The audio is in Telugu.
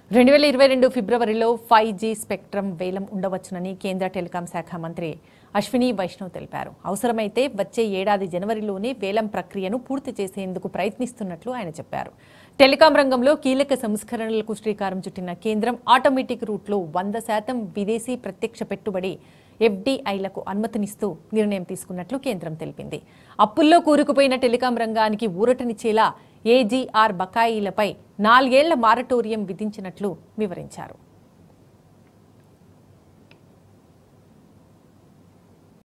రెండు వేల ఇరవై రెండు ఫిబ్రవరిలో ఫైవ్ జీ స్పెక్ట్రమ్ వేలం ఉండవచ్చునని కేంద్ర టెలికాం శాఖ మంత్రి అశ్విని వైష్ణవ్ తెలిపారు అవసరమైతే వచ్చే ఏడాది జనవరిలోనే వేలం ప్రక్రియను పూర్తి చేసేందుకు ప్రయత్నిస్తున్నట్లు ఆయన చెప్పారు టెలికాం రంగంలో కీలక సంస్కరణలకు శ్రీకారం చుట్టిన కేంద్రం ఆటోమేటిక్ రూట్లో వంద శాతం విదేశీ ప్రత్యక్ష పెట్టుబడి ఎఫ్డీఐలకు అనుమతినిస్తూ నిర్ణయం తీసుకున్నట్లు కేంద్రం తెలిపింది అప్పుల్లో కూరుకుపోయిన టెలికాం రంగానికి ఊరటనిచ్చేలా ఏజీఆర్ బకాయిలపై నాలుగేళ్ల మారటోరియం విధించినట్లు వివరించారు